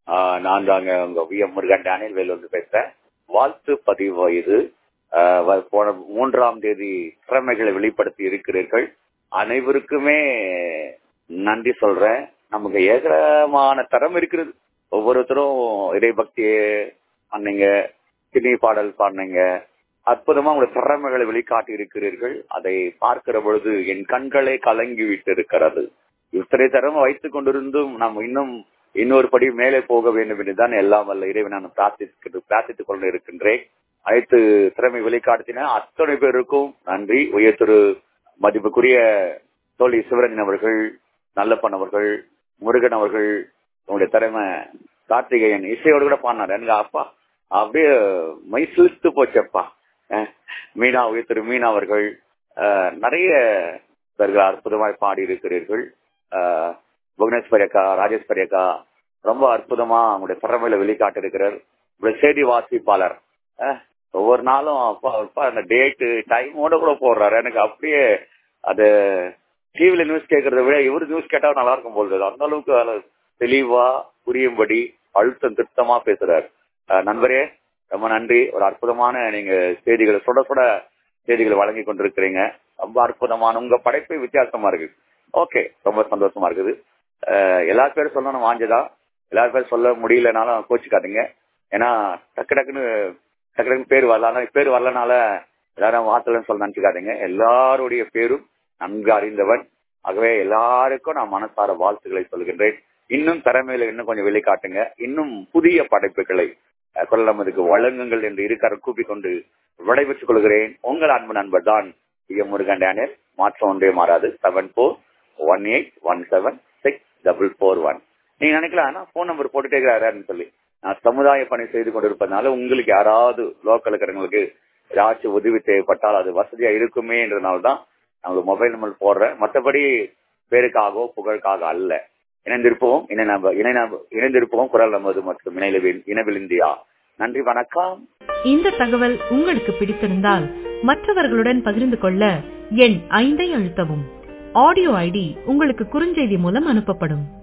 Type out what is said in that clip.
ஆஹ் நான் தாங்க உங்க V M Murugan Daniel Vellore பேசுறேன் வாழ்த்து பதிவு இது ஆஹ் வ- போன மூன்றாம் தேதி திறமைகளை வெளிப்படுத்தி இருக்கிறீர்கள் அனைவருக்குமே நன்றி சொல்றேன் நமக்கு ஏகமான தரம் இருக்கிறது ஒவ்வொருத்தரும் இறைபக்தி பண்ணீங்க சினி பாடல் பாடுனீங்க அற்புதமா உங்களுடைய திறமைகளை வெளிக்காட்டி இருக்கிறீர்கள் அதை பார்க்கிற பொழுது என் கண்களே கலங்கி விட்டு இருக்கிறது இத்தனை தரம் வைத்துக் கொண்டிருந்தும் நாம் இன்னும் இன்னொரு படி மேலே போக வேண்டும் என்றுதான் எல்லாம் வல்ல இறைவன் நான் பிரார்த்தித்து பிரார்த்தித்துக் கொண்டு இருக்கின்றேன் அனைத்து திறமை வெளிக்காட்டின அத்தனை பேருக்கும் நன்றி உயர்திரு மதிப்புக்குரிய தோழி சிவரஞ்சன் அவர்கள் நல்லப்பன் அவர்கள் முருகன் அவர்கள் உங்களுடைய திறமை கார்த்திகேயன் இசையோடு கூட பாடினார் எனக்கு அப்பா அப்படியே மை சிலிர்த்து போச்சப்பா அஹ் மீனா உயர்திரு மீனா அவர்கள் அஹ், நிறைய பேர்கள் அற்புதமாய் பாடி இருக்கிறீர்கள் அஹ், புவனேஸ்வரி அக்கா ராஜேஸ்வரி அக்கா ரொம்ப அற்புதமா உங்களுடைய திறமையில வெளிக்காட்டு இருக்கிறார் உங்களுடைய செய்தி வாசிப்பாளர் அஹ், ஒவ்வொரு நாளும் அப்பா அப்பா அந்த டேட்டு டைமோட கூட போடுறாரு எனக்கு அப்படியே அது டிவில நியூஸ் கேட்கறத விட இவரு நியூஸ் கேட்டா நல்லா இருக்கும் போல இருக்கு. அந்த அளவுக்கு அது தெளிவா புரியும்படி அழுத்தம் திருத்தமா பேசுறாரு அஹ், நண்பரே ரொம்ப நன்றி ஒரு அற்புதமான நீங்க செய்திகளை சுட சுட செய்திகளை வழங்கி கொண்டிருக்கிறீங்க ரொம்ப அற்புதமான உங்க படைப்பே வித்தியாசமா இருக்கு ஓகே ரொம்ப சந்தோஷமா இருக்குது அஹ், எல்லா பேரும் சொல்லணும் வாஞ்சதா எல்லா பேரும் சொல்ல முடியலனாலும் கோச்சுக்காதீங்க ஏன்னா டக்கு டக்குன்னு டக்கு டக்குன்னு பேர் வரல ஆனா பேர் வரலனால எல்லாரும் வார்த்தைன்னு சொல்ல நினைச்சுக்காதீங்க எல்லாருடைய பேரும் நன்கு அறிந்தவன் ஆகவே எல்லாருக்கும் நான் மனசார வாழ்த்துக்களை சொல்கின்றேன் இன்னும் திறமையில இன்னும் கொஞ்சம் வெளிக்காட்டுங்க இன்னும் புதிய படைப்புகளை அஹ், குரல் நமதுக்கு வழங்குங்கள் என்று இருக்கார கூப்பிக்கொண்டு விடைபெற்றுக் கொள்கிறேன் உங்கள் அன்பு நண்பர் தான் எம் முருகன் டேனியல் மாற்றம் ஒன்றே மாறாது seven four one eight one seven six double four one நீங்க நினைக்கலாம் ஆனா போன் நம்பர் போட்டுட்டே இருக்கிறாருன்னு சொல்லி நான் சமுதாய பணி செய்து கொண்டிருப்பதனால உங்களுக்கு யாராவது லோக்கல் இருக்கிறவங்களுக்கு ஏதாச்சும் உதவி தேவைப்பட்டால் அது வசதியா இருக்குமே என்றதுனால தான் நான் மொபைல் நம்பர் போடுறேன் மற்றபடி பேருக்காகவோ புகழுக்காக அல்ல இணைந்திருப்போம் இணை நம்ப- இணை நம்ப- இணைந்திருப்போம் குரல் நமது மற்றும் இணைவில் இனவில் இந்தியா நன்றி வணக்கம் இந்த தகவல் உங்களுக்கு பிடித்திருந்தால் மற்றவர்களுடன் பகிர்ந்து கொள்ள எண் ஐந்தை அழுத்தவும் ஆடியோ ஐடி உங்களுக்கு குறுஞ்செய்தி மூலம் அனுப்பப்படும்